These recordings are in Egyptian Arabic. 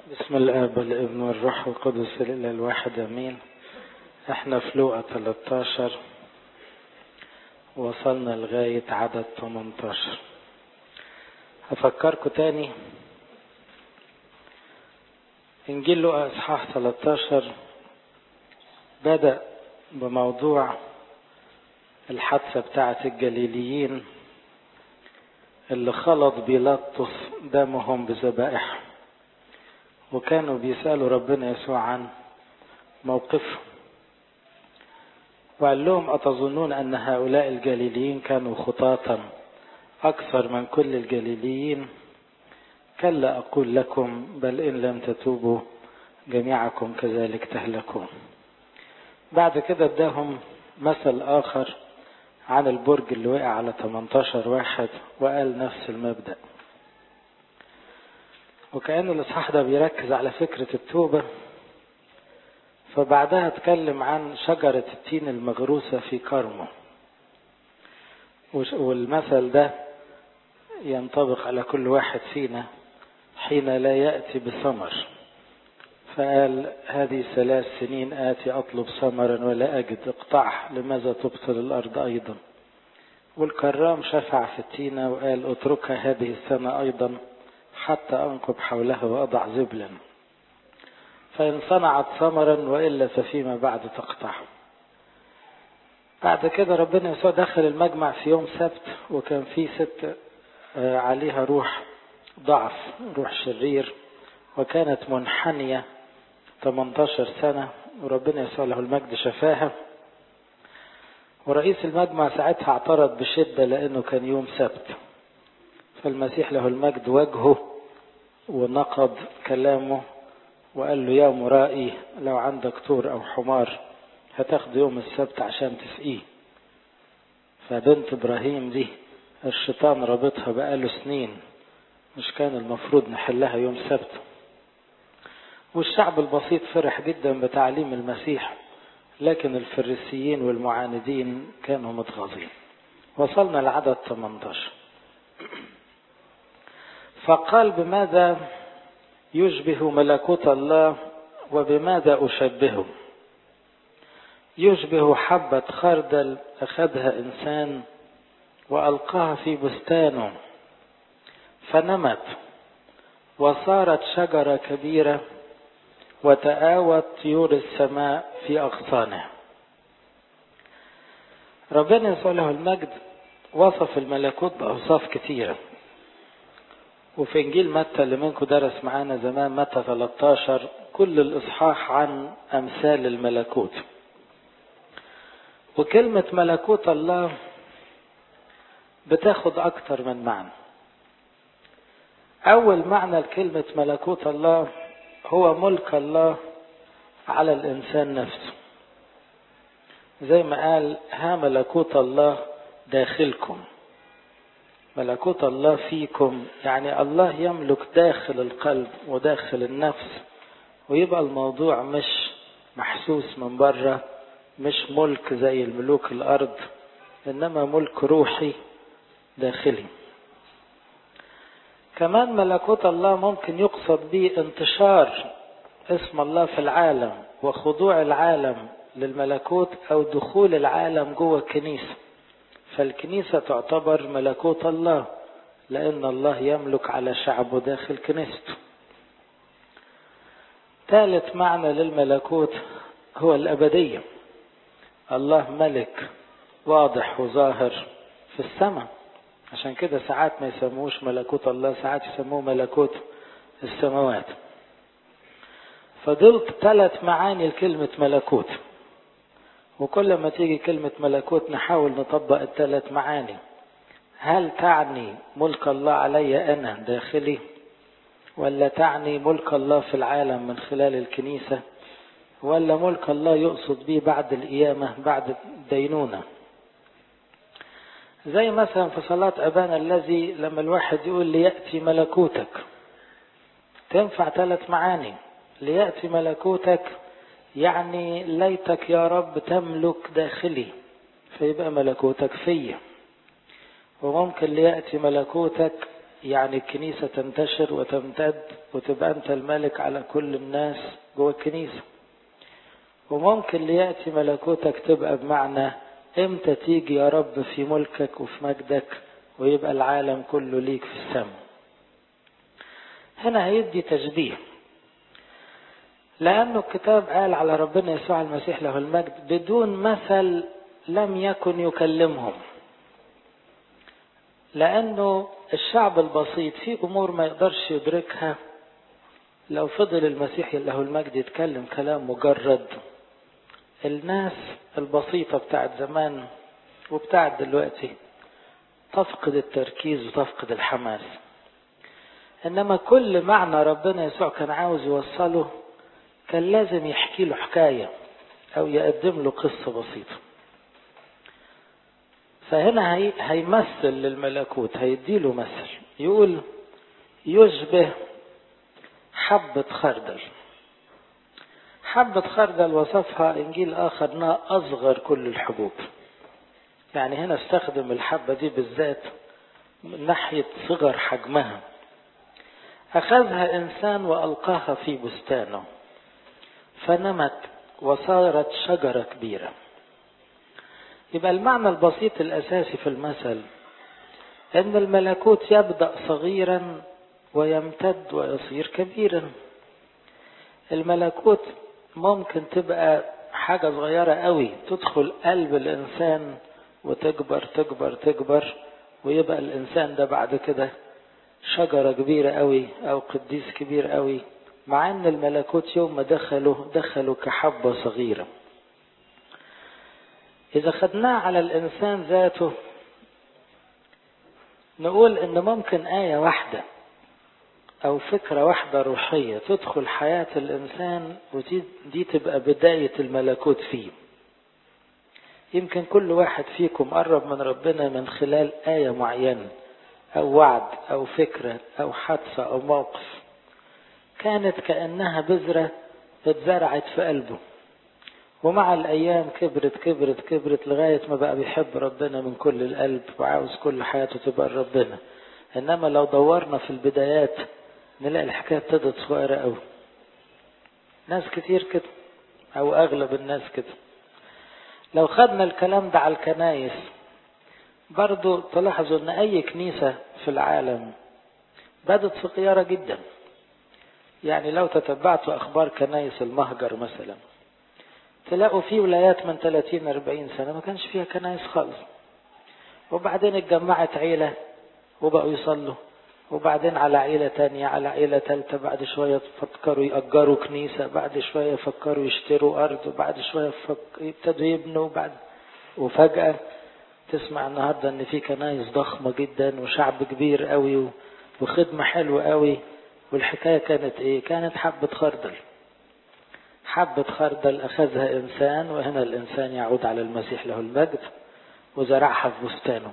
بسم الاب والابن والروح القدس الاله الواحد امين احنا في لوقا 13 وصلنا لغاية عدد 18 هفكركم تاني انجيل لوقا اصحاح 13 بدأ بموضوع الحادثة بتاعة الجليليين اللي خلط بيلاطس دمهم بذبائحهم وكانوا بيسألوا ربنا يسوع عن موقفهم وقال لهم أتظنون أن هؤلاء الجليليين كانوا خطاطا أكثر من كل الجليليين كلا أقول لكم بل إن لم تتوبوا جميعكم كذلك تهلكون بعد كده اداهم مثل آخر عن البرج اللي وقع على 18 واحد وقال نفس المبدأ وكأن الإصحاح ده بيركز على فكرة التوبة فبعدها اتكلم عن شجرة التين المغروسة في كرمه والمثل ده ينطبق على كل واحد فينا حين لا يأتي بثمر فقال هذه ثلاث سنين آتي أطلب ثمرا ولا أجد اقطعه لماذا تبطل الأرض أيضا والكرام شفع في التينة وقال اتركها هذه السنة أيضا حتى أنقب حولها وأضع زبلا فإن صنعت ثمرا وإلا ففيما بعد تقطع بعد كده ربنا يسوع دخل المجمع في يوم سبت وكان في ست عليها روح ضعف روح شرير وكانت منحنية 18 سنة وربنا يسوع له المجد شفاها ورئيس المجمع ساعتها اعترض بشدة لأنه كان يوم سبت فالمسيح له المجد وجهه ونقض كلامه وقال له يا مرائي لو عندك طور أو حمار هتاخد يوم السبت عشان تسقيه فبنت إبراهيم دي الشيطان رابطها بقاله سنين مش كان المفروض نحلها يوم سبت والشعب البسيط فرح جدا بتعليم المسيح لكن الفريسيين والمعاندين كانوا متغاظين وصلنا لعدد 18 فقال بماذا يشبه ملكوت الله وبماذا أشبهه يشبه حبة خردل أخذها إنسان وألقاها في بستانه فنمت وصارت شجرة كبيرة وتآوت طيور السماء في أغصانها ربنا يسوع له المجد وصف الملكوت بأوصاف كثيرة وفي إنجيل متى اللي منكم درس معانا زمان متى 13 كل الإصحاح عن أمثال الملكوت وكلمة ملكوت الله بتاخد أكتر من معنى أول معنى لكلمة ملكوت الله هو ملك الله على الإنسان نفسه زي ما قال ها ملكوت الله داخلكم ملكوت الله فيكم يعني الله يملك داخل القلب وداخل النفس ويبقى الموضوع مش محسوس من بره مش ملك زي الملوك الأرض إنما ملك روحي داخلي كمان ملكوت الله ممكن يقصد به انتشار اسم الله في العالم وخضوع العالم للملكوت أو دخول العالم جوه الكنيسة فالكنيسة تعتبر ملكوت الله لأن الله يملك على شعبه داخل كنيسته ثالث معنى للملكوت هو الأبدية الله ملك واضح وظاهر في السماء عشان كده ساعات ما يسموش ملكوت الله ساعات يسموه ملكوت السماوات فضلت ثلاث معاني لكلمة ملكوت وكل ما تيجي كلمة ملكوت نحاول نطبق الثلاث معاني هل تعني ملك الله علي أنا داخلي ولا تعني ملك الله في العالم من خلال الكنيسة ولا ملك الله يقصد به بعد القيامة بعد الدينونة زي مثلا في صلاة أبانا الذي لما الواحد يقول ليأتي ملكوتك تنفع ثلاث معاني ليأتي ملكوتك يعني ليتك يا رب تملك داخلي فيبقى ملكوتك فيا وممكن ليأتي ملكوتك يعني الكنيسة تنتشر وتمتد وتبقى أنت الملك على كل الناس جوه الكنيسة وممكن ليأتي ملكوتك تبقى بمعنى امتى تيجي يا رب في ملكك وفي مجدك ويبقى العالم كله ليك في السماء هنا هيدي تشبيه لأنه الكتاب قال على ربنا يسوع المسيح له المجد بدون مثل لم يكن يكلمهم لأنه الشعب البسيط في أمور ما يقدرش يدركها لو فضل المسيح له المجد يتكلم كلام مجرد الناس البسيطة بتاعت زمان وبتاعت دلوقتي تفقد التركيز وتفقد الحماس إنما كل معنى ربنا يسوع كان عاوز يوصله كان لازم يحكي له حكاية أو يقدم له قصة بسيطة فهنا هي هيمثل للملكوت هيديله مثل يقول يشبه حبة خردل حبة خردل وصفها إنجيل آخر أنها أصغر كل الحبوب يعني هنا استخدم الحبة دي بالذات من ناحية صغر حجمها أخذها إنسان وألقاها في بستانه فنمت وصارت شجرة كبيرة يبقى المعنى البسيط الأساسي في المثل أن الملكوت يبدأ صغيرا ويمتد ويصير كبيرا الملكوت ممكن تبقى حاجة صغيرة قوي تدخل قلب الإنسان وتكبر تكبر تكبر ويبقى الإنسان ده بعد كده شجرة كبيرة قوي أو قديس كبير قوي مع أن الملكوت يوم ما دخلوا دخلوا كحبة صغيرة إذا خدناه على الإنسان ذاته نقول إن ممكن آية واحدة أو فكرة واحدة روحية تدخل حياة الإنسان ودي دي تبقى بداية الملكوت فيه يمكن كل واحد فيكم قرب من ربنا من خلال آية معينة أو وعد أو فكرة أو حادثة أو موقف كانت كأنها بذرة اتزرعت في قلبه ومع الأيام كبرت كبرت كبرت لغاية ما بقى بيحب ربنا من كل القلب وعاوز كل حياته تبقى ربنا إنما لو دورنا في البدايات نلاقي الحكاية ابتدت صغيرة أوي ناس كتير كده أو أغلب الناس كده لو خدنا الكلام ده على الكنايس برضو تلاحظوا ان اي كنيسة في العالم بدت صغيرة جدا يعني لو تتبعتوا اخبار كنايس المهجر مثلا تلاقوا في ولايات من 30 40 سنة ما كانش فيها كنايس خالص وبعدين اتجمعت عيلة وبقوا يصلوا وبعدين على عيلة تانية على عيلة تالتة بعد شوية فكروا يأجروا كنيسة بعد شوية فكروا يشتروا أرض وبعد شوية فك... يبتدوا يبنوا بعد وفجأة تسمع النهاردة ان في كنايس ضخمة جدا وشعب كبير قوي وخدمة حلوة قوي والحكاية كانت ايه كانت حبة خردل حبة خردل اخذها انسان وهنا الانسان يعود على المسيح له المجد وزرعها في بستانه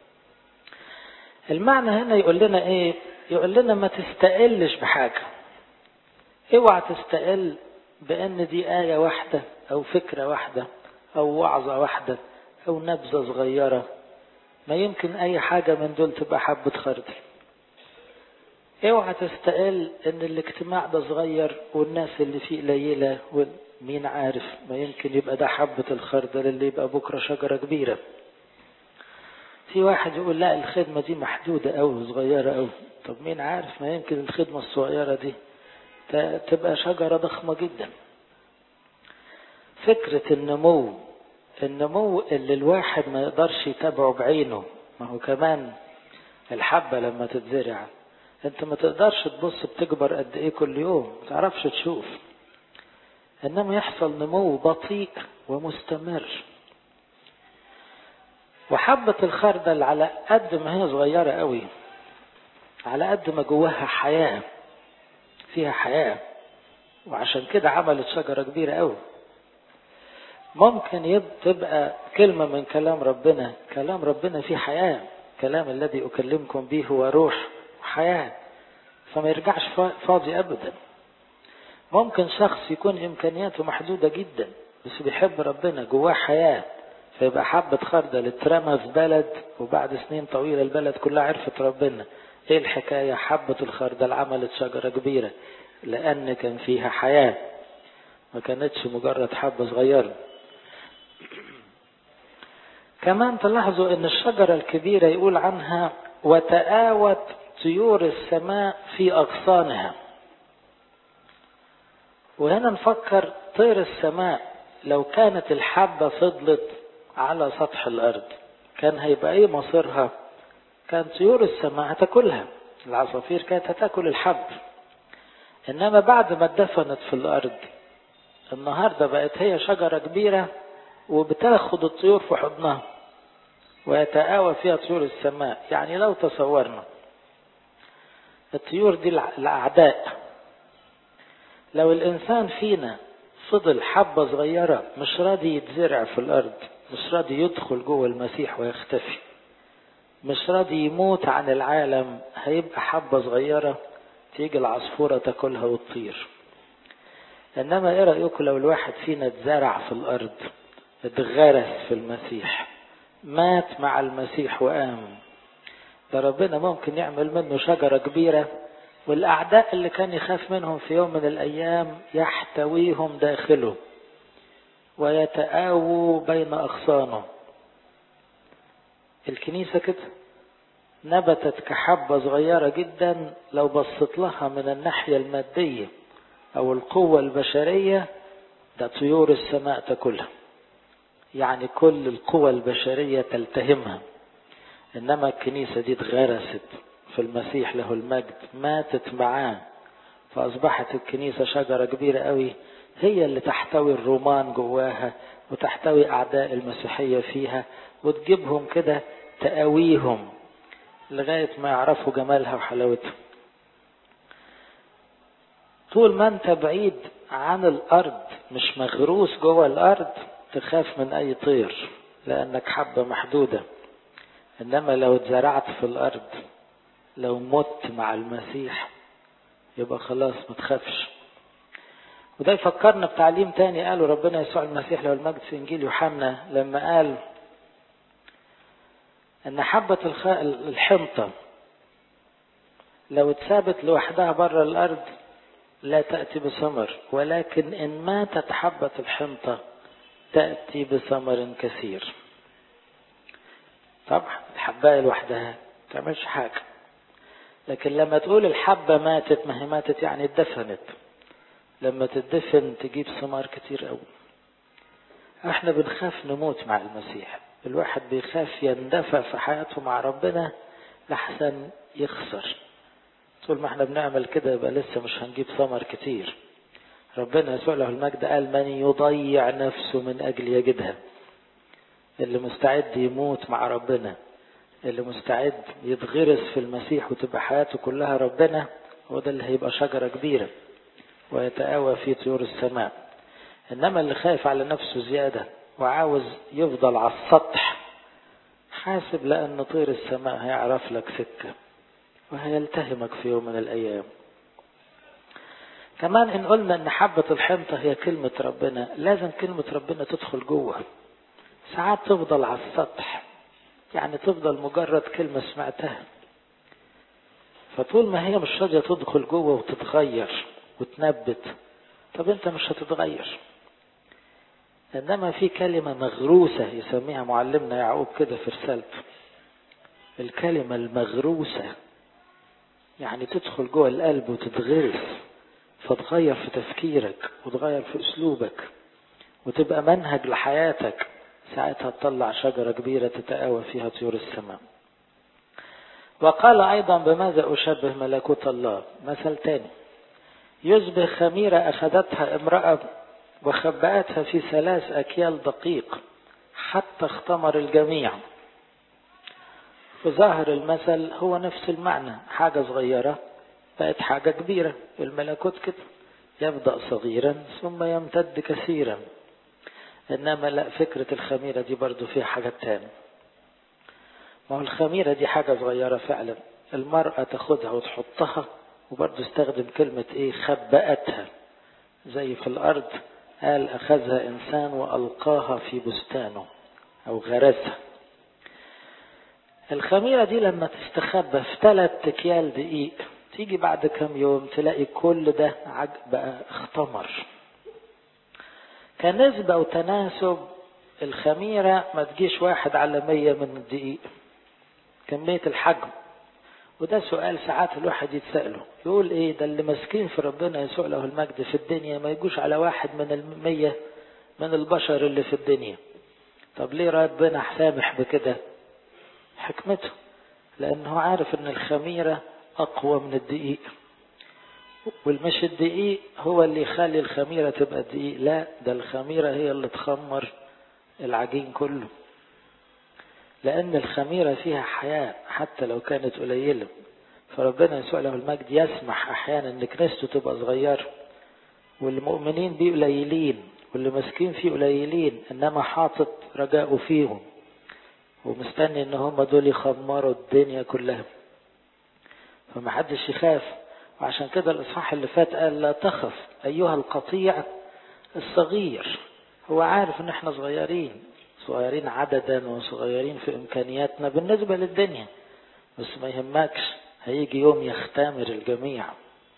المعنى هنا يقول لنا ايه يقول لنا ما تستقلش بحاجة اوعى تستقل بان دي آية واحدة او فكرة واحدة او وعظة واحدة او نبذة صغيرة ما يمكن اي حاجة من دول تبقى حبة خردل اوعى تستقل ان الاجتماع ده صغير والناس اللي فيه قليلة مين عارف ما يمكن يبقى ده حبة الخردل اللي يبقى بكرة شجرة كبيرة في واحد يقول لا الخدمة دي محدودة أوي وصغيرة أوي طب مين عارف ما يمكن الخدمة الصغيرة دي تبقى شجرة ضخمة جدا فكرة النمو النمو اللي الواحد ما يقدرش يتابعه بعينه ما هو كمان الحبة لما تتزرع انت ما تقدرش تبص بتكبر قد ايه كل يوم ما تعرفش تشوف انما يحصل نمو بطيء ومستمر وحبة الخردل على قد ما هي صغيرة قوي على قد ما جواها حياة فيها حياة وعشان كده عملت شجرة كبيرة قوي ممكن تبقى كلمة من كلام ربنا كلام ربنا فيه حياة كلام الذي أكلمكم به هو روح وحياة فما يرجعش فاضي أبدا ممكن شخص يكون إمكانياته محدودة جدا بس بيحب ربنا جواه حياة فيبقى حبة خردل اترمى في بلد وبعد سنين طويلة البلد كلها عرفت ربنا ايه الحكاية حبة الخردل عملت شجرة كبيرة لان كان فيها حياة ما كانتش مجرد حبة صغيرة كمان تلاحظوا ان الشجرة الكبيرة يقول عنها وتآوت طيور السماء في أغصانها وهنا نفكر طير السماء لو كانت الحبة فضلت على سطح الأرض كان هيبقى ايه مصيرها كان طيور السماء هتاكلها العصافير كانت هتاكل الحب انما بعد ما اتدفنت في الارض النهاردة بقت هي شجرة كبيرة وبتاخد الطيور في حضنها ويتآوى فيها طيور السماء يعني لو تصورنا الطيور دي الأعداء لو الإنسان فينا فضل حبة صغيرة مش راضي يتزرع في الأرض مش راضي يدخل جوه المسيح ويختفي مش راضي يموت عن العالم هيبقى حبة صغيرة تيجي العصفورة تاكلها وتطير انما ايه رأيكم لو الواحد فينا اتزرع في الارض اتغرس في المسيح مات مع المسيح وقام ده ربنا ممكن يعمل منه شجرة كبيرة والأعداء اللي كان يخاف منهم في يوم من الأيام يحتويهم داخله ويتآووا بين أغصانه الكنيسة كده نبتت كحبة صغيرة جدا لو بصت لها من الناحية المادية أو القوة البشرية ده طيور السماء تاكلها يعني كل القوى البشرية تلتهمها إنما الكنيسة دي اتغرست في المسيح له المجد ماتت معاه فأصبحت الكنيسة شجرة كبيرة قوي هي اللي تحتوي الرومان جواها وتحتوي أعداء المسيحية فيها وتجيبهم كده تقاويهم لغاية ما يعرفوا جمالها وحلاوتها طول ما انت بعيد عن الأرض مش مغروس جوه الأرض تخاف من أي طير لأنك حبة محدودة إنما لو اتزرعت في الأرض لو مت مع المسيح يبقى خلاص ما تخافش وده يفكرنا بتعليم تاني قاله ربنا يسوع المسيح له المجد في انجيل يوحنا لما قال ان حبة الحنطة لو اتثابت لوحدها بره الارض لا تأتي بثمر ولكن ان ماتت حبة الحنطة تأتي بثمر كثير طبعا الحباية لوحدها تعملش حاجة لكن لما تقول الحبة ماتت ما هي ماتت يعني اتدفنت لما تدفن تجيب ثمار كتير قوي احنا بنخاف نموت مع المسيح الواحد بيخاف يندفع في حياته مع ربنا لحسن يخسر طول ما احنا بنعمل كده يبقى لسه مش هنجيب ثمر كتير ربنا يسوع له المجد قال من يضيع نفسه من اجل يجدها اللي مستعد يموت مع ربنا اللي مستعد يتغرس في المسيح وتبقى حياته كلها ربنا هو ده اللي هيبقى شجرة كبيرة ويتآوى في طيور السماء إنما اللي خايف على نفسه زيادة وعاوز يفضل على السطح حاسب لأن طير السماء هيعرف لك سكة وهيلتهمك في يوم من الأيام كمان إن قلنا إن حبة الحنطة هي كلمة ربنا لازم كلمة ربنا تدخل جوه ساعات تفضل على السطح يعني تفضل مجرد كلمة سمعتها فطول ما هي مش راضية تدخل جوه وتتغير وتنبت طب انت مش هتتغير انما في كلمة مغروسة يسميها معلمنا يعقوب كده في رسالته الكلمة المغروسة يعني تدخل جوه القلب وتتغرس فتغير في تفكيرك وتغير في اسلوبك وتبقى منهج لحياتك ساعتها تطلع شجرة كبيرة تتآوى فيها طيور السماء وقال أيضا بماذا أشبه ملكوت الله مثل تاني يشبه خميرة أخذتها امرأة وخبأتها في ثلاث أكيال دقيق حتى اختمر الجميع وظاهر المثل هو نفس المعنى حاجة صغيرة بقت حاجة كبيرة الملكوت كده يبدأ صغيرا ثم يمتد كثيرا إنما لا فكرة الخميرة دي برضو فيها حاجة تانية ما هو الخميرة دي حاجة صغيرة فعلا المرأة تاخدها وتحطها وبرضو استخدم كلمة ايه خبأتها زي في الأرض قال أخذها إنسان وألقاها في بستانه أو غرسها الخميرة دي لما تستخبى في ثلاث اكيال دقيق تيجي بعد كم يوم تلاقي كل ده عج بقى اختمر كنسبة وتناسب الخميرة ما تجيش واحد على مية من الدقيق كمية الحجم وده سؤال ساعات الواحد يتسأله يقول ايه ده اللي ماسكين في ربنا يسوع له المجد في الدنيا ما يجوش على واحد من المية من البشر اللي في الدنيا طب ليه ربنا سامح بكده حكمته لانه عارف ان الخميرة اقوى من الدقيق والمش الدقيق هو اللي يخلي الخميرة تبقى دقيق لا ده الخميرة هي اللي تخمر العجين كله لأن الخميرة فيها حياة حتى لو كانت قليلة فربنا يسوع له المجد يسمح أحيانا إن كنيسته تبقى صغيرة والمؤمنين بيه قليلين واللي ماسكين فيه قليلين إنما حاطط رجاءه فيهم ومستني إن هم دول يخمروا الدنيا كلها فمحدش يخاف وعشان كده الإصحاح اللي فات قال لا تخف أيها القطيع الصغير هو عارف إن إحنا صغيرين صغيرين عددا وصغيرين في إمكانياتنا بالنسبة للدنيا بس ما يهمكش هيجي يوم يختمر الجميع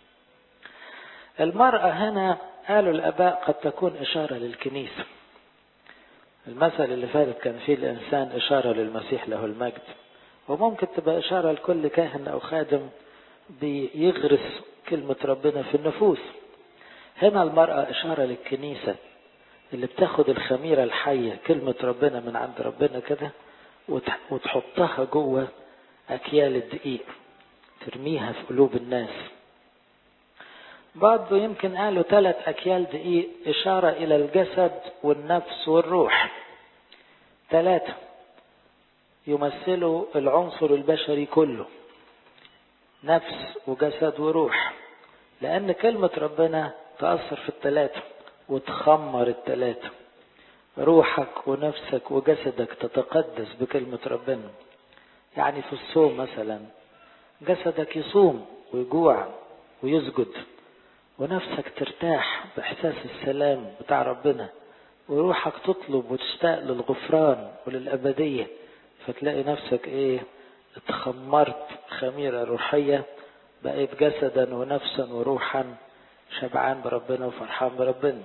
المرأة هنا قالوا الآباء قد تكون إشارة للكنيسة المثل اللي فاتت كان فيه الإنسان إشارة للمسيح له المجد وممكن تبقى إشارة لكل كاهن أو خادم بيغرس كلمة ربنا في النفوس هنا المرأة إشارة للكنيسة اللي بتاخد الخميرة الحية كلمة ربنا من عند ربنا كده وتحطها جوه أكيال الدقيق ترميها في قلوب الناس برضه يمكن قالوا ثلاث أكيال دقيق إشارة إلى الجسد والنفس والروح ثلاثة يمثلوا العنصر البشري كله نفس وجسد وروح لأن كلمة ربنا تأثر في الثلاثة وتخمر الثلاثة روحك ونفسك وجسدك تتقدس بكلمة ربنا يعني في الصوم مثلا جسدك يصوم ويجوع ويسجد ونفسك ترتاح بإحساس السلام بتاع ربنا وروحك تطلب وتشتاق للغفران وللأبدية فتلاقي نفسك ايه اتخمرت خميرة روحية بقيت جسدا ونفسا وروحا شبعان بربنا وفرحان بربنا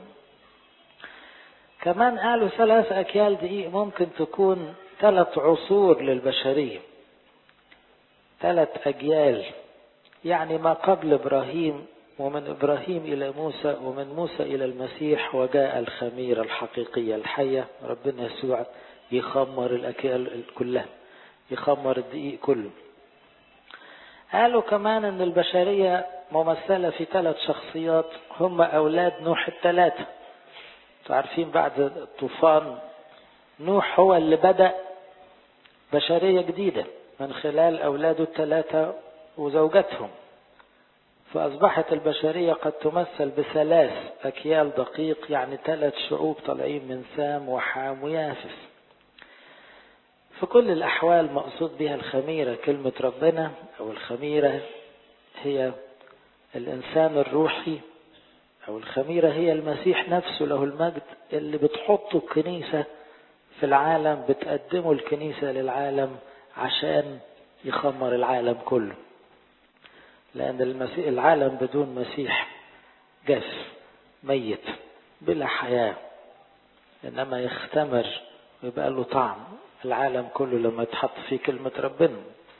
كمان قالوا ثلاث أكيال دقيق ممكن تكون ثلاث عصور للبشرية ثلاث أجيال يعني ما قبل إبراهيم ومن إبراهيم إلى موسى ومن موسى إلى المسيح وجاء الخميرة الحقيقية الحية ربنا يسوع يخمر الأكيال كلها يخمر الدقيق كله قالوا كمان ان البشرية ممثلة في ثلاث شخصيات هم أولاد نوح الثلاثة عارفين بعد الطوفان نوح هو اللي بدأ بشرية جديدة من خلال أولاده الثلاثة وزوجتهم فأصبحت البشرية قد تمثل بثلاث أكيال دقيق يعني ثلاث شعوب طالعين من سام وحام ويافس في كل الأحوال مقصود بها الخميرة كلمة ربنا أو الخميرة هي الإنسان الروحي أو الخميرة هي المسيح نفسه له المجد اللي بتحطه الكنيسة في العالم بتقدمه الكنيسة للعالم عشان يخمر العالم كله لأن المسيح العالم بدون مسيح جاف ميت بلا حياة إنما يختمر ويبقى له طعم العالم كله لما يتحط فيه كلمة ربنا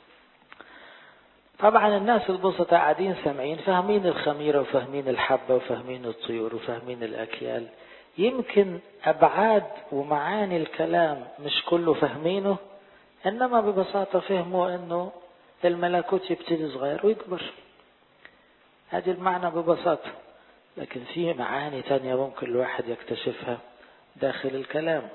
طبعا الناس البسطاء قاعدين سامعين فاهمين الخميرة وفاهمين الحبة وفاهمين الطيور وفاهمين الأكيال يمكن أبعاد ومعاني الكلام مش كله فاهمينه إنما ببساطة فهموا إنه الملكوت يبتدي صغير ويكبر هذه المعنى ببساطة لكن في معاني تانية ممكن الواحد يكتشفها داخل الكلام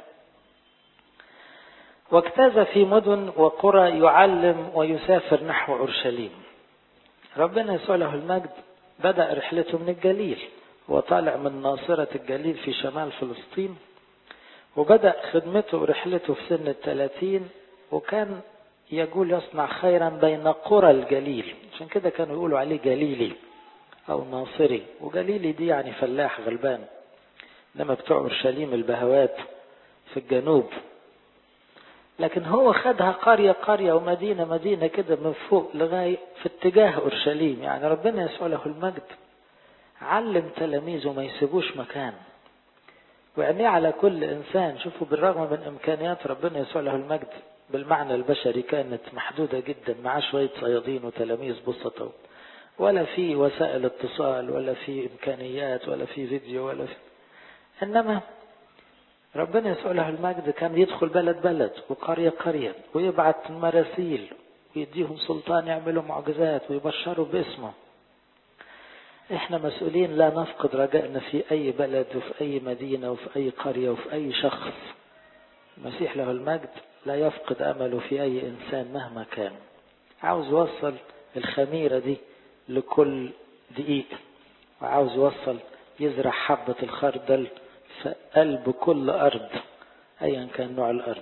واجتاز في مدن وقرى يعلم ويسافر نحو أورشليم ربنا يسوع له المجد بدأ رحلته من الجليل وطالع من ناصرة الجليل في شمال فلسطين وبدأ خدمته ورحلته في سن الثلاثين وكان يقول يصنع خيرا بين قرى الجليل عشان كده كانوا يقولوا عليه جليلي أو ناصري وجليلي دي يعني فلاح غلبان إنما بتوع أورشليم البهوات في الجنوب لكن هو خدها قرية قرية ومدينة مدينة كده من فوق لغاية في اتجاه أورشليم يعني ربنا يسوع له المجد علم تلاميذه ما يسيبوش مكان وعينيه على كل إنسان شوفوا بالرغم من إمكانيات ربنا يسوع له المجد بالمعنى البشري كانت محدودة جدا مع شوية صيادين وتلاميذ بسطة ولا في وسائل اتصال ولا في إمكانيات ولا في فيديو ولا في إنما ربنا يسوع له المجد كان يدخل بلد بلد وقرية قرية ويبعت مراسيل ويديهم سلطان يعملوا معجزات ويبشروا باسمه احنا مسؤولين لا نفقد رجائنا في اي بلد وفي اي مدينة وفي اي قرية وفي اي شخص المسيح له المجد لا يفقد امله في اي انسان مهما كان عاوز يوصل الخميرة دي لكل دقيق وعاوز يوصل يزرع حبة الخردل في قلب كل أرض أيا كان نوع الأرض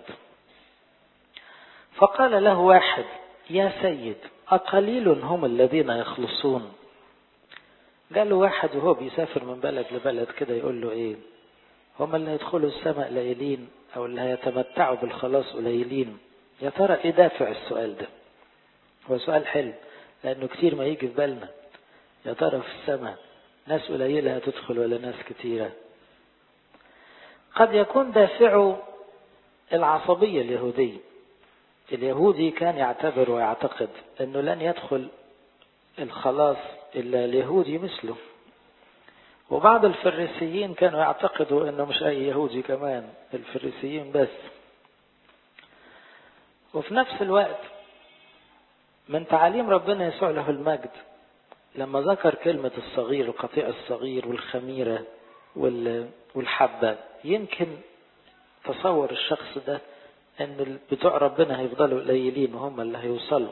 فقال له واحد يا سيد أقليل هم الذين يخلصون قال له واحد وهو بيسافر من بلد لبلد كده يقول له ايه هم اللي هيدخلوا السماء قليلين او اللي هيتمتعوا بالخلاص قليلين يا ترى ايه دافع السؤال ده هو سؤال حلو لانه كتير ما يجي في بالنا يا ترى في السماء ناس قليلة هتدخل ولا ناس كتيرة قد يكون دافعه العصبية اليهودية اليهودي كان يعتبر ويعتقد انه لن يدخل الخلاص الا اليهودي مثله وبعض الفريسيين كانوا يعتقدوا انه مش اي يهودي كمان الفريسيين بس وفي نفس الوقت من تعاليم ربنا يسوع له المجد لما ذكر كلمة الصغير القطيع الصغير والخميرة والحبة يمكن تصور الشخص ده ان بتوع ربنا هيفضلوا قليلين وهم اللي هيوصلوا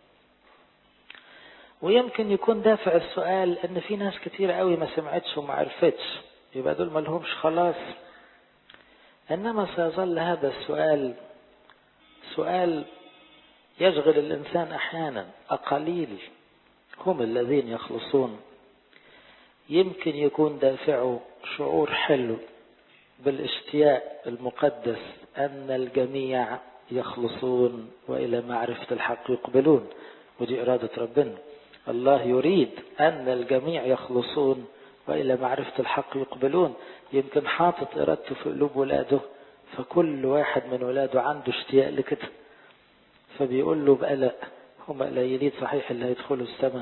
ويمكن يكون دافع السؤال ان في ناس كتير قوي ما سمعتش وما عرفتش يبقى دول ما لهمش خلاص انما سيظل هذا السؤال سؤال يشغل الانسان احيانا اقليل هم الذين يخلصون يمكن يكون دافعه شعور حلو بالاشتياق المقدس ان الجميع يخلصون والى معرفه الحق يقبلون ودي اراده ربنا الله يريد أن الجميع يخلصون وإلى معرفة الحق يقبلون يمكن حاطط إرادته في قلوب ولاده فكل واحد من ولاده عنده اشتياق لكده فبيقول له بقلق هم قليلين صحيح اللي هيدخلوا السماء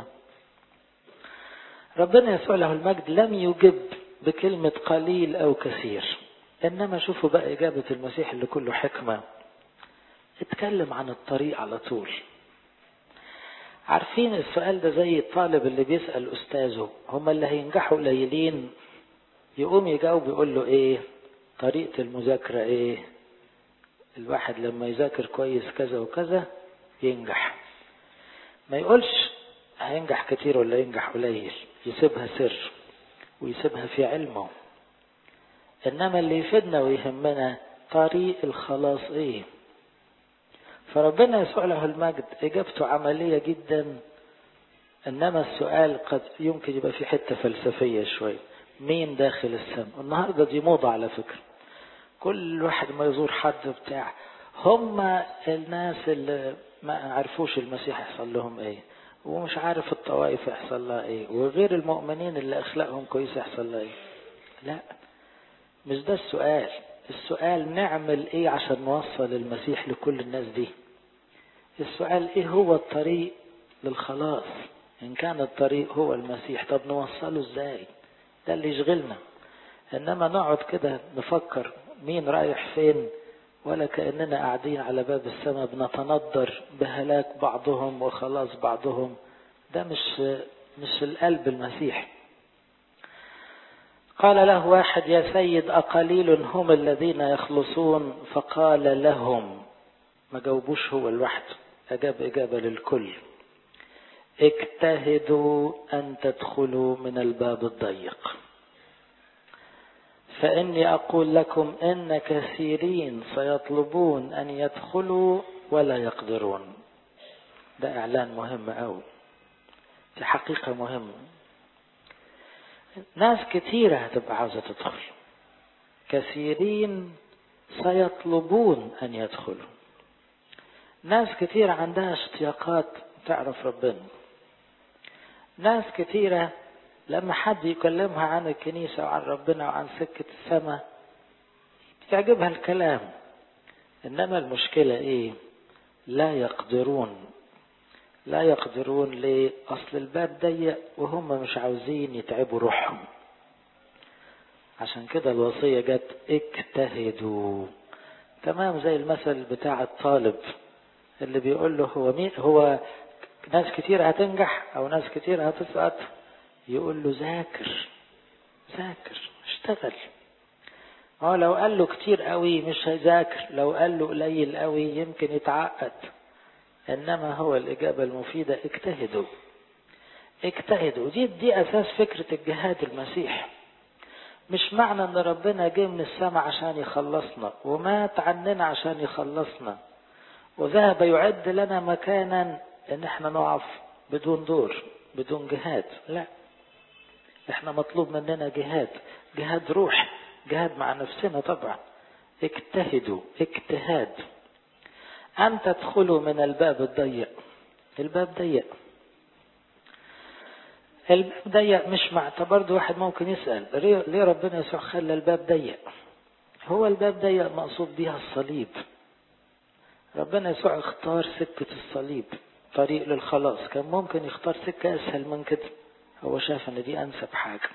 ربنا يسوع له المجد لم يجب بكلمة قليل أو كثير إنما شوفوا بقى إجابة المسيح اللي كله حكمة اتكلم عن الطريق على طول عارفين السؤال ده زي الطالب اللي بيسأل أستاذه هم اللي هينجحوا قليلين يقوم يجاوب يقول له إيه طريقة المذاكرة إيه الواحد لما يذاكر كويس كذا وكذا ينجح ما يقولش هينجح كتير ولا ينجح قليل يسيبها سر ويسيبها في علمه إنما اللي يفيدنا ويهمنا طريق الخلاص إيه فربنا يسوع له المجد إجابته عملية جدا إنما السؤال قد يمكن يبقى في حتة فلسفية شوية مين داخل السماء النهاردة دي موضة على فكرة كل واحد ما يزور حد بتاع هم الناس اللي ما عرفوش المسيح يحصل لهم ايه ومش عارف الطوائف يحصل لها ايه وغير المؤمنين اللي اخلاقهم كويسه يحصل لها ايه لا مش ده السؤال السؤال نعمل ايه عشان نوصل المسيح لكل الناس دي السؤال ايه هو الطريق للخلاص ان كان الطريق هو المسيح طب نوصله ازاي ده اللي يشغلنا انما نقعد كده نفكر مين رايح فين ولا كأننا قاعدين على باب السماء بنتندر بهلاك بعضهم وخلاص بعضهم ده مش مش القلب المسيح قال له واحد يا سيد أقليل هم الذين يخلصون فقال لهم ما جاوبوش هو لوحده أجاب إجابة للكل اجتهدوا أن تدخلوا من الباب الضيق فإني أقول لكم إن كثيرين سيطلبون أن يدخلوا ولا يقدرون ده إعلان مهم أوي دي حقيقة مهمة ناس كثيرة هتبقى عاوزة تدخل كثيرين سيطلبون أن يدخلوا ناس كتير عندها اشتياقات تعرف ربنا ناس كتيرة لما حد يكلمها عن الكنيسة وعن ربنا وعن سكة السماء يعجبها الكلام إنما المشكلة إيه لا يقدرون لا يقدرون ليه أصل الباب ضيق وهم مش عاوزين يتعبوا روحهم عشان كده الوصية جت اجتهدوا تمام زي المثل بتاع الطالب اللي بيقول له هو مين هو ناس كتير هتنجح او ناس كتير هتسقط يقول له ذاكر ذاكر اشتغل هو لو قال له كتير قوي مش هيذاكر لو قال له قليل قوي يمكن يتعقد انما هو الاجابه المفيده اجتهدوا اجتهدوا دي دي اساس فكره الجهاد المسيح مش معنى ان ربنا جه من السماء عشان يخلصنا ومات عننا عشان يخلصنا وذهب يعد لنا مكانا ان احنا نقف بدون دور بدون جهاد لا احنا مطلوب مننا جهاد جهاد روح جهاد مع نفسنا طبعا اجتهدوا اجتهاد ان تدخلوا من الباب الضيق الباب ضيق الباب ضيق مش مع برضه واحد ممكن يسأل ليه ربنا يسوع خلى الباب ضيق هو الباب ضيق مقصود بيها الصليب ربنا يسوع اختار سكة الصليب طريق للخلاص كان ممكن يختار سكة أسهل من كده هو شاف ان دي أنسب حاجة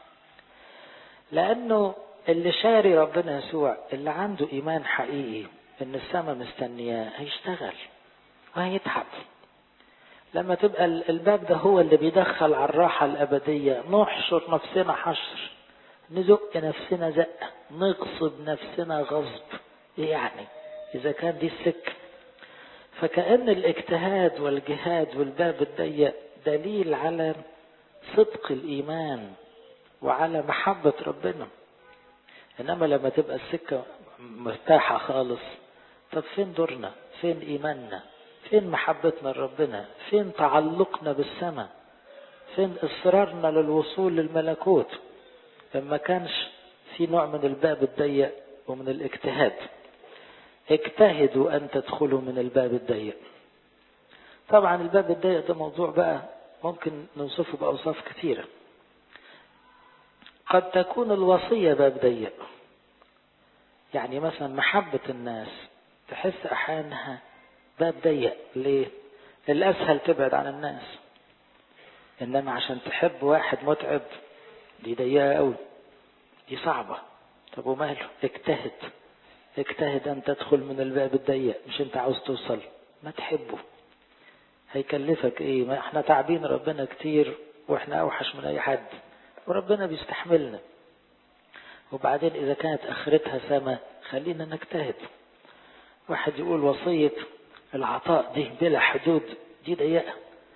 لأنه اللي شاري ربنا يسوع اللي عنده إيمان حقيقي إن السماء مستنياه هيشتغل وهيتعب لما تبقى الباب ده هو اللي بيدخل على الراحة الأبدية نحشر نفسنا حشر نزق نفسنا زقة نغصب نفسنا غصب إيه يعني إذا كان دي السكة فكأن الاجتهاد والجهاد والباب الضيق دليل على صدق الإيمان وعلى محبة ربنا إنما لما تبقى السكة مرتاحة خالص طب فين دورنا فين إيماننا فين محبتنا لربنا فين تعلقنا بالسماء فين إصرارنا للوصول للملكوت لما كانش في نوع من الباب الضيق ومن الاجتهاد اجتهدوا أن تدخلوا من الباب الضيق طبعا الباب الضيق ده موضوع بقى ممكن نوصفه بأوصاف كثيرة قد تكون الوصية باب ضيق يعني مثلا محبة الناس تحس أحيانها باب ضيق ليه؟ الأسهل تبعد عن الناس إنما عشان تحب واحد متعب دي ضيقة قوي دي صعبة طب وماله اجتهد اجتهد أن تدخل من الباب الضيق مش أنت عاوز توصل ما تحبه هيكلفك ايه ما احنا تعبين ربنا كتير واحنا اوحش من اي حد وربنا بيستحملنا وبعدين اذا كانت اخرتها سما خلينا نجتهد واحد يقول وصية العطاء دي بلا حدود دي ضيقة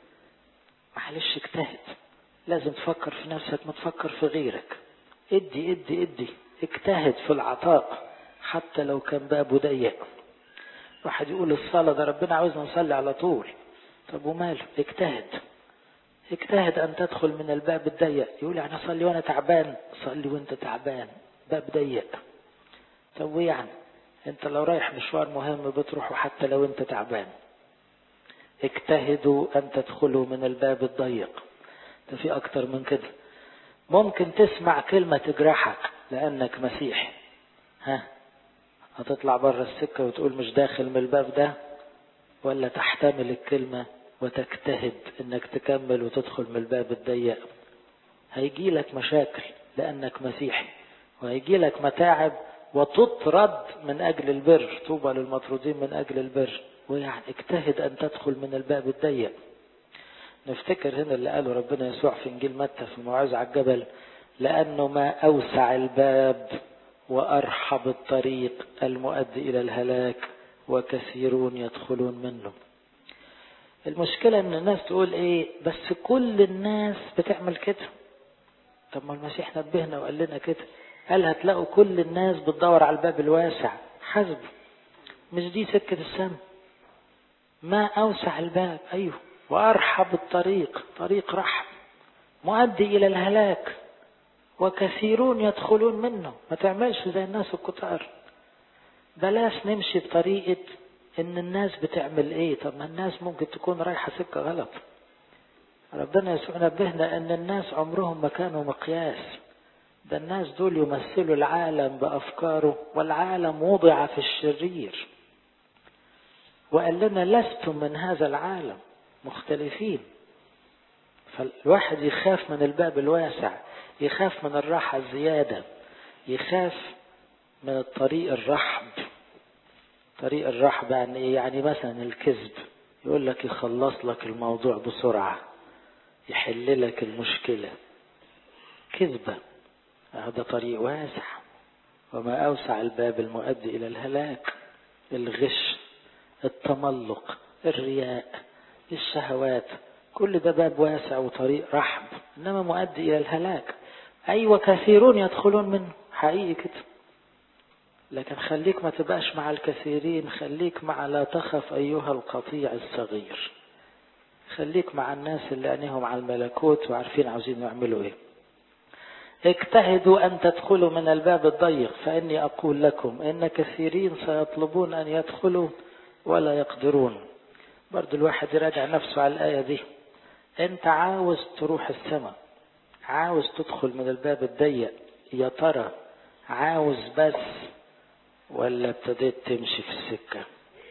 معلش اجتهد لازم تفكر في نفسك ما تفكر في غيرك ادي ادي ادي اجتهد في العطاء حتى لو كان بابه ضيق واحد يقول الصلاة ده ربنا عاوزنا نصلي على طول طب وماله اجتهد اجتهد ان تدخل من الباب الضيق يقول يعني اصلي وانا تعبان صلي وانت تعبان باب ضيق طب ويعني انت لو رايح مشوار مهم بتروحه حتى لو انت تعبان اجتهدوا ان تدخلوا من الباب الضيق ده في اكتر من كده ممكن تسمع كلمة تجرحك لانك مسيحي ها هتطلع بره السكة وتقول مش داخل من الباب ده ولا تحتمل الكلمة وتجتهد انك تكمل وتدخل من الباب الضيق هيجي لك مشاكل لانك مسيحي وهيجي لك متاعب وتطرد من اجل البر طوبى للمطرودين من اجل البر ويعني اجتهد ان تدخل من الباب الضيق نفتكر هنا اللي قاله ربنا يسوع في انجيل متى في الموعظة على الجبل لانه ما اوسع الباب وارحب الطريق المؤدي الى الهلاك وكثيرون يدخلون منه المشكلة ان الناس تقول ايه بس كل الناس بتعمل كده طب ما المسيح نبهنا وقال لنا كده قال هتلاقوا كل الناس بتدور على الباب الواسع حسب مش دي سكة السم ما اوسع الباب ايوه وارحب الطريق طريق رحب مؤدي الى الهلاك وكثيرون يدخلون منه ما تعملش زي الناس الكتار بلاش نمشي بطريقة ان الناس بتعمل ايه طب ما الناس ممكن تكون رايحة سكة غلط ربنا يسوع نبهنا ان الناس عمرهم ما كانوا مقياس ده الناس دول يمثلوا العالم بافكاره والعالم وضع في الشرير وقال لنا لستم من هذا العالم مختلفين فالواحد يخاف من الباب الواسع يخاف من الراحة الزيادة يخاف من الطريق الرحب طريق الرحب يعني ايه يعني مثلا الكذب يقول لك يخلص لك الموضوع بسرعة يحل لك المشكلة كذبة هذا طريق واسع وما أوسع الباب المؤدي إلى الهلاك الغش التملق الرياء الشهوات كل ده باب واسع وطريق رحب إنما مؤدي إلى الهلاك أيوة كثيرون يدخلون منه حقيقي كده لكن خليك ما تبقاش مع الكثيرين خليك مع لا تخف أيها القطيع الصغير خليك مع الناس اللي عينيهم على الملكوت وعارفين عاوزين يعملوا ايه اجتهدوا أن تدخلوا من الباب الضيق فإني أقول لكم إن كثيرين سيطلبون أن يدخلوا ولا يقدرون برضو الواحد يراجع نفسه على الآية دي أنت عاوز تروح السماء عاوز تدخل من الباب الضيق يا ترى عاوز بس ولا ابتديت تمشي في السكة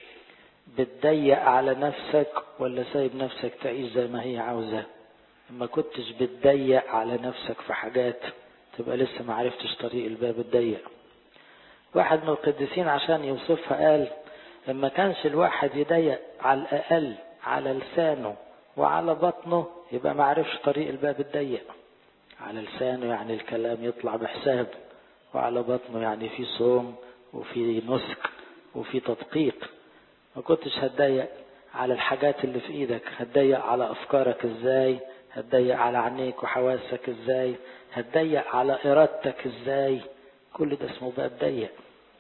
بتضيق على نفسك ولا سايب نفسك تعيش زي ما هي عاوزة ما كنتش بتضيق على نفسك في حاجات تبقى لسه ما عرفتش طريق الباب الضيق واحد من القديسين عشان يوصفها قال لما كانش الواحد يضيق على الأقل على لسانه وعلى بطنه يبقى ما عرفش طريق الباب الضيق على لسانه يعني الكلام يطلع بحساب وعلى بطنه يعني في صوم وفي نسك وفي تدقيق ما كنتش هتضيق على الحاجات اللي في ايدك هتضيق على افكارك ازاي هتضيق على عينيك وحواسك ازاي هتضيق على ارادتك ازاي كل ده اسمه باب ضيق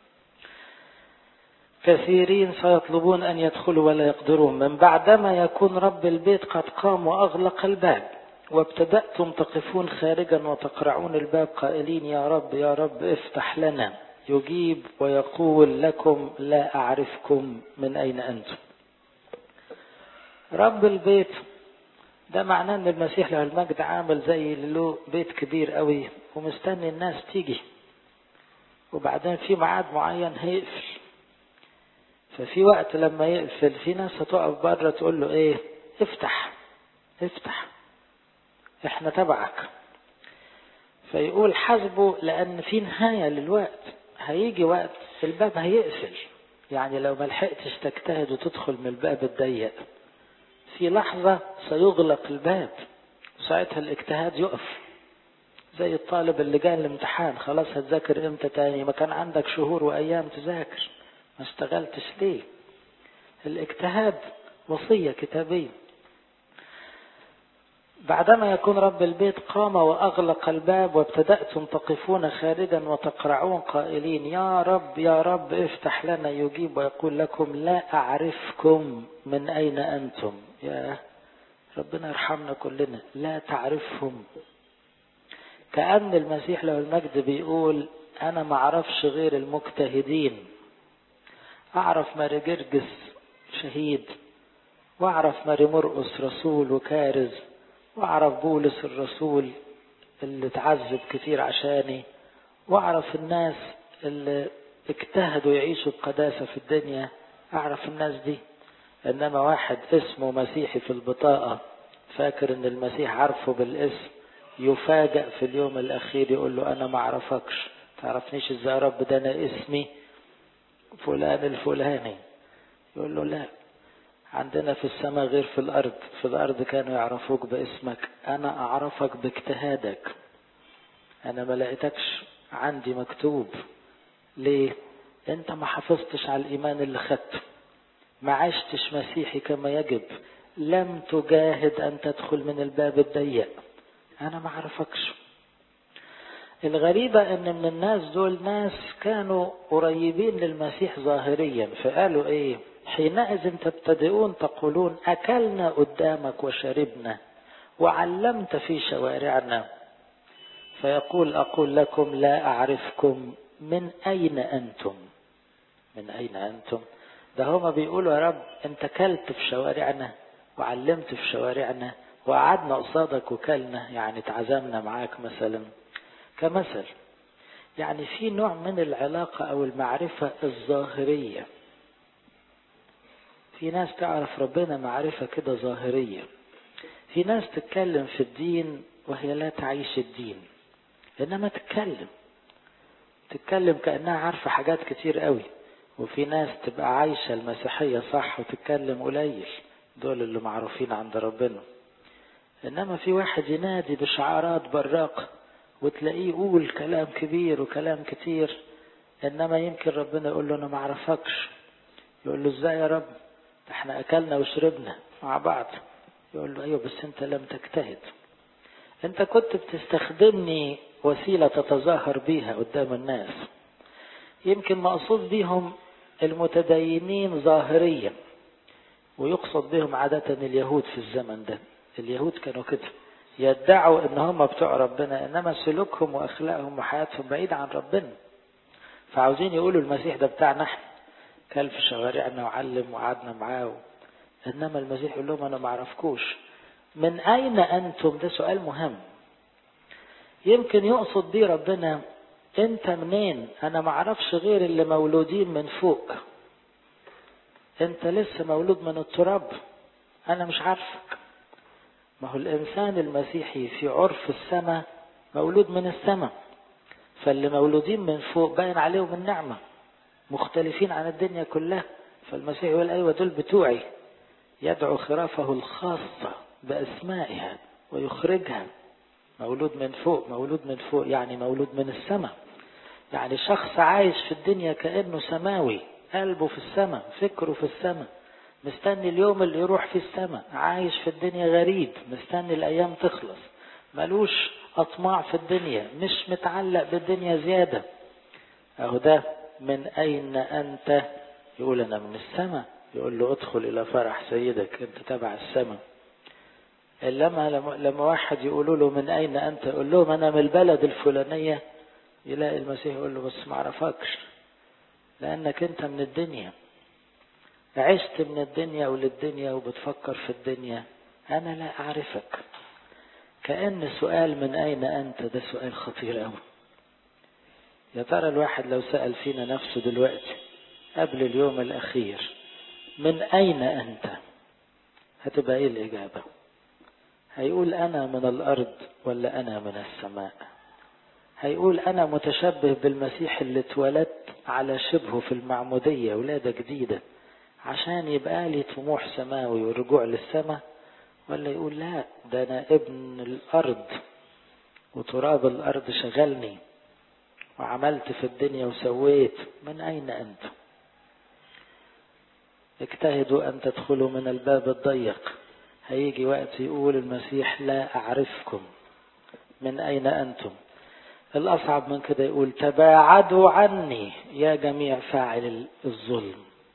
كثيرين سيطلبون ان يدخلوا ولا يقدرون من بعدما يكون رب البيت قد قام واغلق الباب وابتدأتم تقفون خارجا وتقرعون الباب قائلين يا رب يا رب افتح لنا يجيب ويقول لكم لا أعرفكم من أين أنتم رب البيت ده معناه ان المسيح له المجد عامل زي اللي له بيت كبير قوي ومستني الناس تيجي وبعدين في ميعاد معين هيقفل ففي وقت لما يقفل في ناس هتقف بره تقول له ايه افتح افتح احنا تبعك فيقول حسبه لان في نهاية للوقت هيجي وقت الباب هيقفل يعني لو ما لحقتش تجتهد وتدخل من الباب الضيق في لحظة سيغلق الباب وساعتها الاجتهاد يقف زي الطالب اللي جاي الامتحان خلاص هتذاكر امتى تاني ما كان عندك شهور وايام تذاكر ما اشتغلتش ليه الاجتهاد وصية كتابية بعدما يكون رب البيت قام وأغلق الباب وابتدأتم تقفون خارجا وتقرعون قائلين يا رب يا رب افتح لنا يجيب ويقول لكم لا أعرفكم من أين أنتم يا ربنا يرحمنا كلنا لا تعرفهم كأن المسيح له المجد بيقول أنا ما أعرفش غير المجتهدين أعرف ماري جرجس شهيد وأعرف ماري مرقس رسول وكارز واعرف بولس الرسول اللي اتعذب كتير عشاني واعرف الناس اللي اجتهدوا يعيشوا بقداسة في الدنيا اعرف الناس دي انما واحد اسمه مسيحي في البطاقة فاكر ان المسيح عارفه بالاسم يفاجأ في اليوم الاخير يقول له انا ما اعرفكش تعرفنيش ازاي يا رب ده انا اسمي فلان الفلاني يقول له لا عندنا في السماء غير في الأرض في الأرض كانوا يعرفوك باسمك أنا أعرفك باجتهادك أنا ما لقيتكش عندي مكتوب ليه أنت ما حافظتش على الإيمان اللي خدته ما عشتش مسيحي كما يجب لم تجاهد أن تدخل من الباب الضيق أنا ما أعرفكش الغريبة أن من الناس دول ناس كانوا قريبين للمسيح ظاهريا فقالوا إيه حينئذ تبتدئون تقولون أكلنا قدامك وشربنا وعلمت في شوارعنا فيقول أقول لكم لا أعرفكم من أين أنتم من أين أنتم ده هما بيقولوا يا رب انت كلت في شوارعنا وعلمت في شوارعنا وقعدنا قصادك وكلنا يعني اتعزمنا معاك مثلا كمثل يعني في نوع من العلاقة أو المعرفة الظاهرية في ناس تعرف ربنا معرفة كده ظاهرية في ناس تتكلم في الدين وهي لا تعيش الدين إنما تتكلم تتكلم كأنها عارفة حاجات كتير قوي وفي ناس تبقى عايشة المسيحية صح وتتكلم قليل دول اللي معروفين عند ربنا إنما في واحد ينادي بشعارات براقة وتلاقيه يقول كلام كبير وكلام كتير إنما يمكن ربنا يقول له أنا ما أعرفكش يقول له إزاي يا رب احنا أكلنا وشربنا مع بعض يقول له أيوه بس أنت لم تجتهد أنت كنت بتستخدمني وسيلة تتظاهر بيها قدام الناس يمكن مقصود بيهم المتدينين ظاهريا ويقصد بهم عادة اليهود في الزمن ده اليهود كانوا كده يدعوا ان هم بتوع ربنا انما سلوكهم واخلاقهم وحياتهم بعيد عن ربنا فعاوزين يقولوا المسيح ده بتاعنا احنا كل في شوارعنا وعلم وقعدنا معاه انما المسيح يقول لهم انا ما اعرفكوش من اين انتم ده سؤال مهم يمكن يقصد بيه ربنا انت منين انا ما اعرفش غير اللي مولودين من فوق انت لسه مولود من التراب انا مش عارفك ما هو الانسان المسيحي في عرف السماء مولود من السماء فاللي مولودين من فوق باين عليهم النعمه مختلفين عن الدنيا كلها فالمسيح يقول ايوه دول بتوعي يدعو خرافه الخاصه باسمائها ويخرجها مولود من فوق مولود من فوق يعني مولود من السماء يعني شخص عايش في الدنيا كأنه سماوي قلبه في السماء فكره في السماء مستني اليوم اللي يروح في السماء عايش في الدنيا غريب مستني الأيام تخلص ملوش أطماع في الدنيا مش متعلق بالدنيا زيادة أهو ده من أين أنت يقول أنا من السماء يقول له ادخل إلى فرح سيدك أنت تبع السماء لما لما واحد يقولوا له من أين أنت يقول لهم أنا من البلد الفلانية يلاقي المسيح يقول له بس ما اعرفكش لأنك أنت من الدنيا عشت من الدنيا وللدنيا وبتفكر في الدنيا أنا لا أعرفك كأن سؤال من أين أنت ده سؤال خطير أوي يا ترى الواحد لو سأل فينا نفسه دلوقتي قبل اليوم الأخير من أين أنت هتبقى إيه الإجابة هيقول أنا من الأرض ولا أنا من السماء هيقول أنا متشبه بالمسيح اللي اتولدت على شبهه في المعمودية ولادة جديدة عشان يبقى لي طموح سماوي والرجوع للسماء ولا يقول لا ده أنا ابن الأرض وتراب الأرض شغلني وعملت في الدنيا وسويت من أين أنت اجتهدوا أن تدخلوا من الباب الضيق هيجي وقت يقول المسيح لا أعرفكم من أين أنتم الأصعب من كده يقول تباعدوا عني يا جميع فاعل الظلم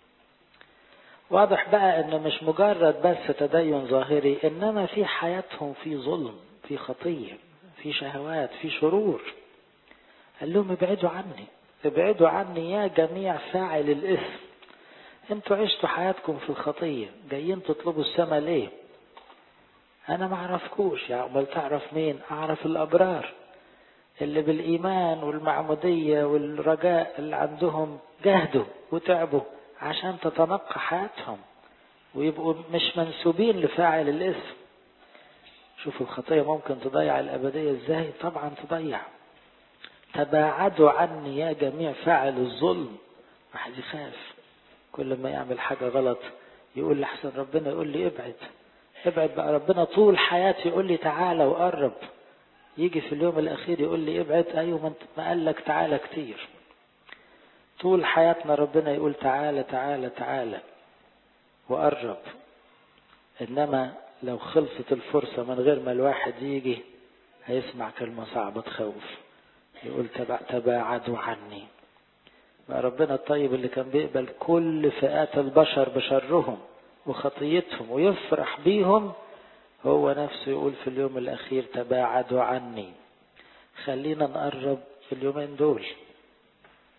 واضح بقى انه مش مجرد بس تدين ظاهري انما في حياتهم في ظلم في خطية في شهوات في شرور قال لهم ابعدوا عني ابعدوا عني يا جميع فاعل الاسم انتوا عشتوا حياتكم في الخطية جايين تطلبوا السما ليه انا ما اعرفكوش يا امال تعرف مين اعرف الابرار اللي بالايمان والمعمودية والرجاء اللي عندهم جهدوا وتعبوا عشان تتنقى حياتهم ويبقوا مش منسوبين لفاعل الاسم شوفوا الخطية ممكن تضيع الأبدية ازاي طبعا تضيع تباعدوا عني يا جميع فاعل الظلم واحد يخاف كل ما يعمل حاجة غلط يقول لحسن ربنا يقول لي ابعد ابعد بقى ربنا طول حياتي يقول لي تعالى وقرب يجي في اليوم الأخير يقول لي ابعد أيوة ما قال لك تعالى كتير طول حياتنا ربنا يقول تعالى تعالى تعالى وقرب إنما لو خلصت الفرصة من غير ما الواحد يجي هيسمع كلمة صعبة تخوف يقول تبع تباعدوا عني بقى ربنا الطيب اللي كان بيقبل كل فئات البشر بشرهم وخطيتهم ويفرح بيهم هو نفسه يقول في اليوم الأخير تباعدوا عني خلينا نقرب في اليومين دول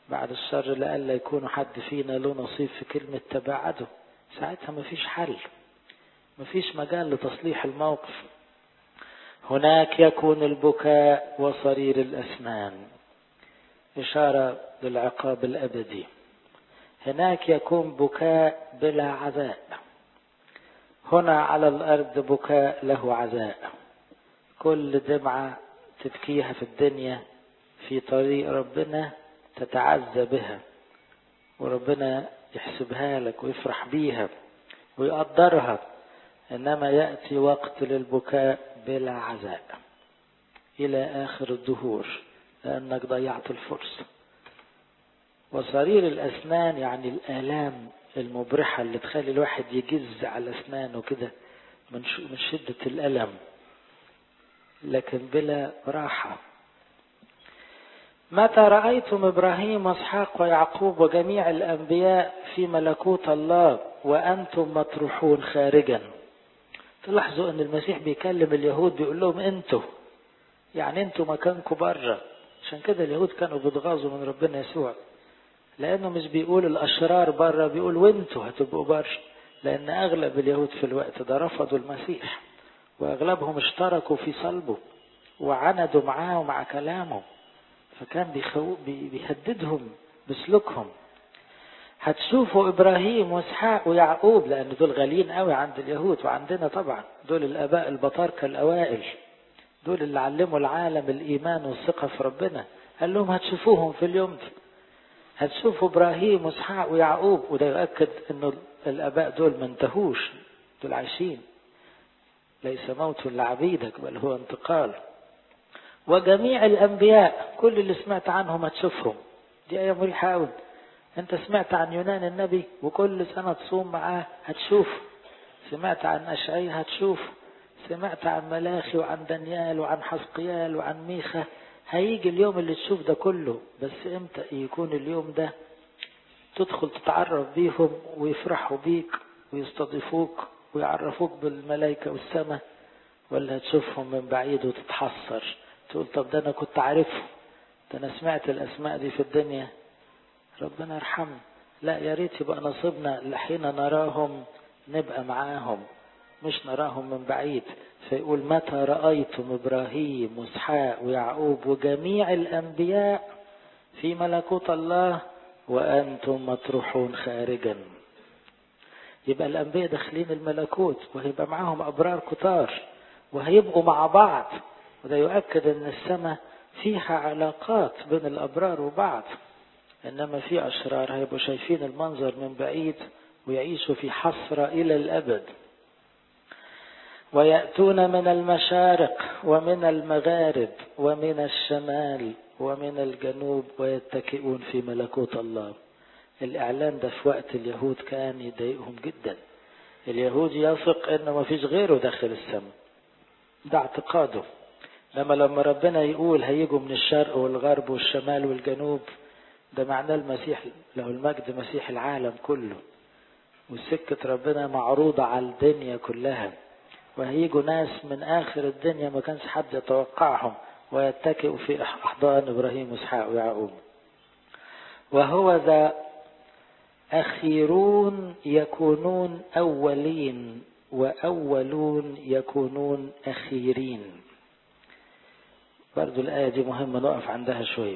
بعد الشر لألا يكون حد فينا له نصيب في كلمة تباعده ساعتها مفيش حل مفيش مجال لتصليح الموقف هناك يكون البكاء وصرير الأسنان إشارة للعقاب الأبدي هناك يكون بكاء بلا عزاء هنا على الأرض بكاء له عزاء كل دمعة تبكيها في الدنيا في طريق ربنا تتعزى بها وربنا يحسبها لك ويفرح بيها ويقدرها إنما يأتي وقت للبكاء بلا عزاء إلى آخر الدهور لأنك ضيعت الفرصة وصرير الأسنان يعني الآلام المبرحة اللي تخلي الواحد يجز على أسنانه كده من من شدة الألم لكن بلا راحة متى رأيتم إبراهيم وإسحاق ويعقوب وجميع الأنبياء في ملكوت الله وأنتم مطروحون خارجا تلاحظوا أن المسيح بيكلم اليهود بيقول لهم أنتوا يعني أنتوا مكانكم بره عشان كده اليهود كانوا بيتغاظوا من ربنا يسوع لأنه مش بيقول الأشرار بره بيقول وأنتوا هتبقوا بره لأن أغلب اليهود في الوقت ده رفضوا المسيح وأغلبهم اشتركوا في صلبه وعندوا معاه ومع كلامه فكان بيخو... بيهددهم بسلوكهم هتشوفوا ابراهيم واسحاق ويعقوب لان دول غاليين قوي عند اليهود وعندنا طبعا دول الاباء البطاركه الاوائل دول اللي علموا العالم الايمان والثقه في ربنا قال لهم هتشوفوهم في اليوم ده هتشوفوا ابراهيم واسحاق ويعقوب وده يؤكد انه الاباء دول ما انتهوش دول عايشين ليس موت لعبيدك بل هو انتقال وجميع الانبياء كل اللي سمعت عنهم هتشوفهم دي ايه مريحه قوي انت سمعت عن يونان النبي وكل سنه تصوم معاه هتشوف سمعت عن اشعياء هتشوف سمعت عن ملاخي وعن دانيال وعن حسقيال وعن ميخا هيجي اليوم اللي تشوف ده كله بس امتى يكون اليوم ده تدخل تتعرف بيهم ويفرحوا بيك ويستضيفوك ويعرفوك بالملائكة والسماء ولا تشوفهم من بعيد وتتحسر تقول طب ده انا كنت عارفهم ده انا سمعت الاسماء دي في الدنيا ربنا يرحمنا لا يا ريت يبقى نصيبنا لحين نراهم نبقى معاهم مش نراهم من بعيد فيقول متى رأيتم إبراهيم وإسحاق ويعقوب وجميع الأنبياء في ملكوت الله وأنتم مطروحون خارجا يبقى الأنبياء داخلين الملكوت وهيبقى معاهم أبرار كتار وهيبقوا مع بعض وده يؤكد أن السماء فيها علاقات بين الأبرار وبعض إنما في أشرار هيبقوا شايفين المنظر من بعيد ويعيشوا في حسرة إلى الأبد ويأتون من المشارق ومن المغارب ومن الشمال ومن الجنوب ويتكئون في ملكوت الله الإعلان ده في وقت اليهود كان يضايقهم جدا اليهود يثق إنه ما فيش غيره داخل السماء ده اعتقاده لما لما ربنا يقول هيجوا من الشرق والغرب والشمال والجنوب ده معناه المسيح له المجد مسيح العالم كله وسكة ربنا معروضة على الدنيا كلها وهيجوا ناس من آخر الدنيا ما كانش حد يتوقعهم ويتكئوا في أحضان إبراهيم وإسحاق ويعقوب وهو ذا أخيرون يكونون أولين وأولون يكونون أخيرين برضو الآية دي مهمة نقف عندها شوية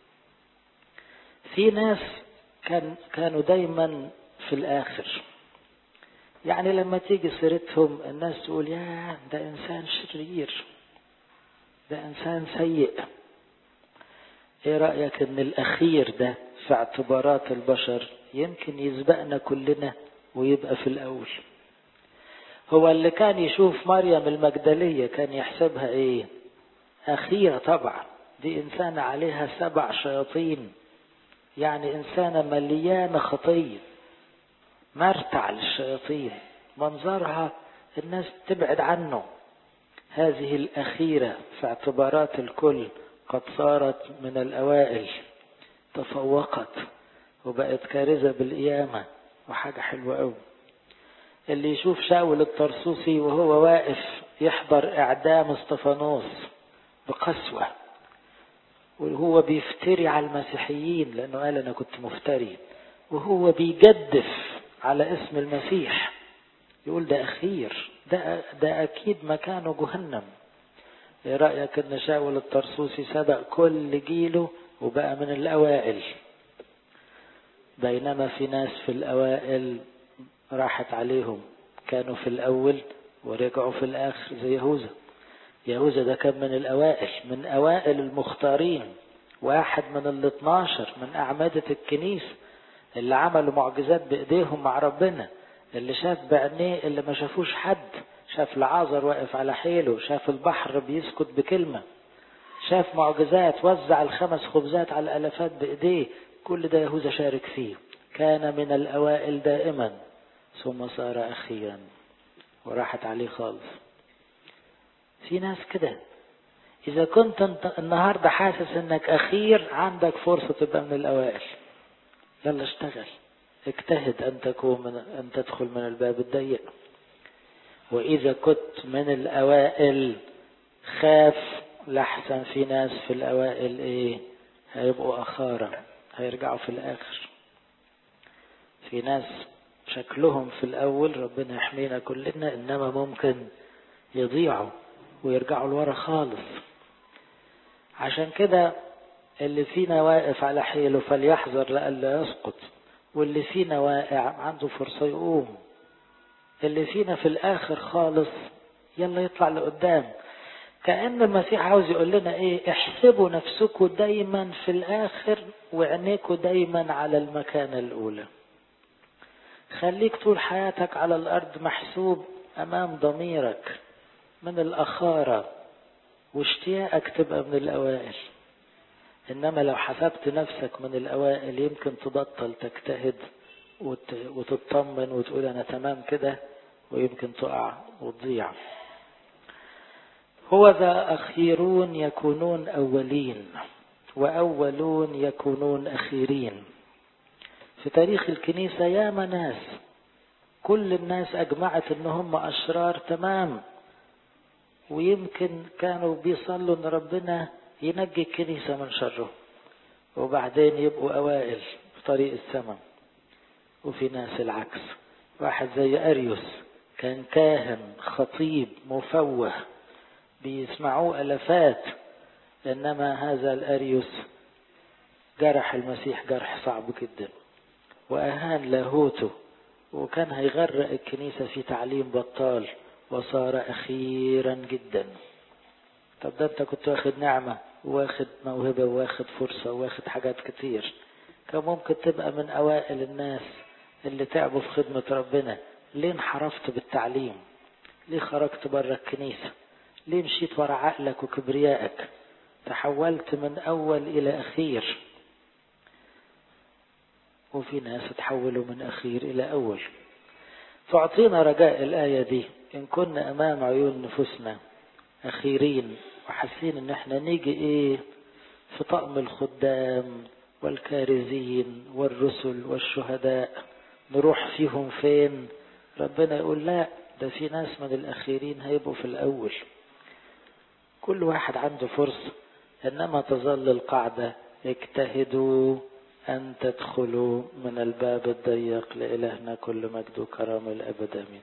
في ناس كان كانوا دايما في الآخر يعني لما تيجي سيرتهم الناس تقول يا ده إنسان شرير ده إنسان سيء إيه رأيك إن الأخير ده في اعتبارات البشر يمكن يسبقنا كلنا ويبقى في الأول هو اللي كان يشوف مريم المجدلية كان يحسبها إيه أخيرة طبعا دي إنسانة عليها سبع شياطين يعني إنسانة مليانة خطية مرتع للشياطين منظرها الناس تبعد عنه هذه الأخيرة في اعتبارات الكل قد صارت من الأوائل تفوقت وبقت كارثة بالقيامة وحاجة حلوة قوي اللي يشوف شاول الطرسوسي وهو واقف يحضر إعدام استفانوس بقسوة وهو بيفتري على المسيحيين لأنه قال أنا كنت مفتري وهو بيجدف على اسم المسيح يقول ده أخير ده, ده أكيد مكانه جهنم ايه رأيك ان شاول الطرسوسي سبق كل جيله وبقى من الأوائل بينما في ناس في الأوائل راحت عليهم كانوا في الأول ورجعوا في الآخر زي يهوذا يهوذا ده كان من الأوائل من أوائل المختارين واحد من ال 12 من أعمدة الكنيسة اللي عملوا معجزات بإيديهم مع ربنا اللي شاف بعينيه اللي ما شافوش حد شاف العازر واقف على حيله شاف البحر بيسكت بكلمة شاف معجزات وزع الخمس خبزات على الألفات بإيديه كل ده يهوذا شارك فيه كان من الأوائل دائما ثم صار أخيرا وراحت عليه خالص في ناس كده إذا كنت انت النهاردة حاسس انك أخير عندك فرصة تبقى من الأوائل يلا اشتغل اجتهد أن تكون من أن تدخل من الباب الضيق وإذا كنت من الأوائل خاف لحسن في ناس في الأوائل إيه هيبقوا أخارا هيرجعوا في الآخر في ناس شكلهم في الأول ربنا يحمينا كلنا إنما ممكن يضيعوا ويرجعوا لورا خالص عشان كده اللي فينا واقف على حيله فليحذر لئلا يسقط واللي فينا واقع عنده فرصة يقوم اللي فينا في الآخر خالص يلا يطلع لقدام كأن المسيح عاوز يقول لنا ايه احسبوا نفسكم دايما في الآخر وعينيكم دايما على المكانة الأولى خليك طول حياتك على الأرض محسوب أمام ضميرك من الأخارة واشتياقك تبقى من الأوائل إنما لو حسبت نفسك من الأوائل يمكن تبطل تجتهد وتطمن وتقول أنا تمام كده ويمكن تقع وتضيع هو ذا أخيرون يكونون أولين وأولون يكونون أخيرين في تاريخ الكنيسة ياما ناس كل الناس أجمعت إن هم أشرار تمام ويمكن كانوا بيصلوا إن ربنا ينجي الكنيسة من شره وبعدين يبقوا أوائل في طريق السماء وفي ناس العكس واحد زي أريوس كان كاهن خطيب مفوه بيسمعوه ألفات إنما هذا الأريوس جرح المسيح جرح صعب جدا وأهان لاهوته وكان هيغرق الكنيسة في تعليم بطال وصار أخيرا جدا طب ده انت كنت واخد نعمة واخد موهبة واخد فرصة واخد حاجات كتير كان ممكن تبقى من أوائل الناس اللي تعبوا في خدمة ربنا ليه انحرفت بالتعليم ليه خرجت بره الكنيسة ليه مشيت ورا عقلك وكبريائك تحولت من أول إلى أخير وفي ناس تحولوا من أخير إلى أول تعطينا رجاء الآية دي إن كنا أمام عيون نفوسنا أخيرين وحاسين إن إحنا نيجي إيه في طقم الخدام والكارزين والرسل والشهداء نروح فيهم فين ربنا يقول لا ده في ناس من الأخيرين هيبقوا في الأول كل واحد عنده فرصة إنما تظل القاعدة اجتهدوا أن تدخلوا من الباب الضيق لإلهنا كل مجد وكرامة الأبد آمين